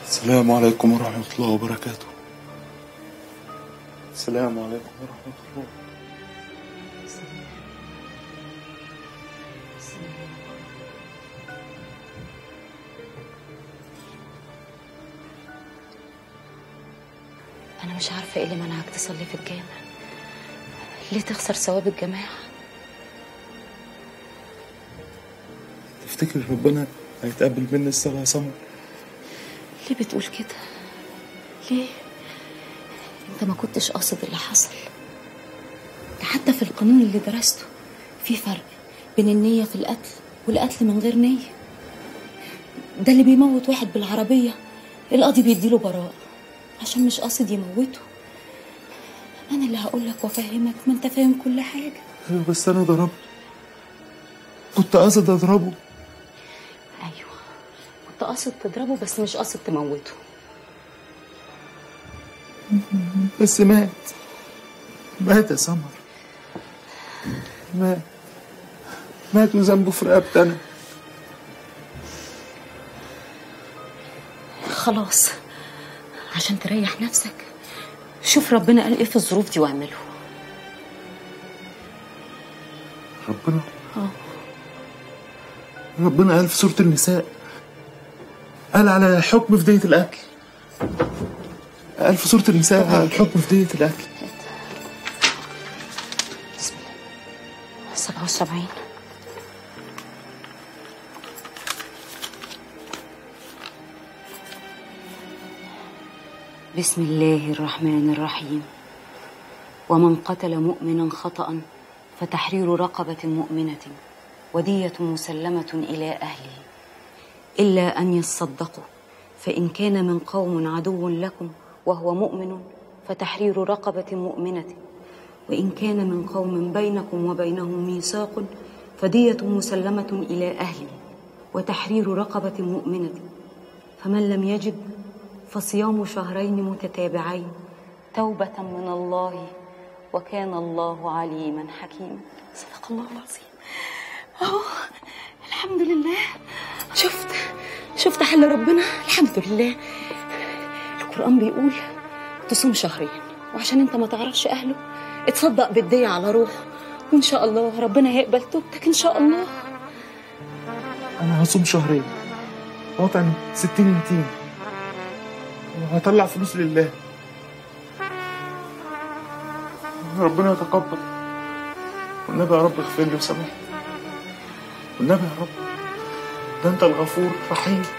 السلام عليكم ورحمة الله وبركاته السلام عليكم ورحمة الله أنا مش عارفة إيه اللي منعك تصلي في الجامع ليه تخسر ثواب الجماعة تفتكر ربنا هيتقبل مني الصلاة يا سمر ليه بتقول كده ليه انت ما كنتش قاصد اللي حصل ده حتى في القانون اللي درسته في فرق بين النية في القتل والقتل من غير نية ده اللي بيموت واحد بالعربية القاضي بيديله براءة عشان مش قاصد يموته أنا اللي هقولك وأفهمك ما أنت فاهم كل حاجة أيوة بس أنا ضربت كنت قاصد أضربه أيوة كنت قاصد تضربه بس مش قاصد تموته بس مات مات يا سمر مات مات وذنبه في رقبتي أنا خلاص عشان تريح نفسك شوف ربنا قال ايه في الظروف دي واعمله ربنا اه ربنا قال في سورة النساء قال على حكم في دية الأكل قال في سورة النساء على الحكم في دية الأكل بسم الله 77 بسم الله الرحمن الرحيم ومن قتل مؤمنا خطأ فتحرير رقبة مؤمنة ودية مسلمة إلى أهله إلا أن يصدقوا فإن كان من قوم عدو لكم وهو مؤمن فتحرير رقبة مؤمنة وإن كان من قوم بينكم وبينهم ميثاق فدية مسلمة إلى أهله وتحرير رقبة مؤمنة فمن لم يجد فصيام شهرين متتابعين توبة من الله وكان الله عليما حكيما صدق الله العظيم أهو الحمد لله شفت شفت حل ربنا الحمد لله القرآن بيقول تصوم شهرين وعشان انت ما تعرفش أهله اتصدق بالدية على روحه وإن شاء الله ربنا هيقبل توبتك إن شاء الله أنا هصوم شهرين وأطعم ستين يتيم وهطلع فلوس لله ربنا يتقبل والنبي يا رب اغفر لي وسامحني والنبي يا رب ده انت الغفور الرحيم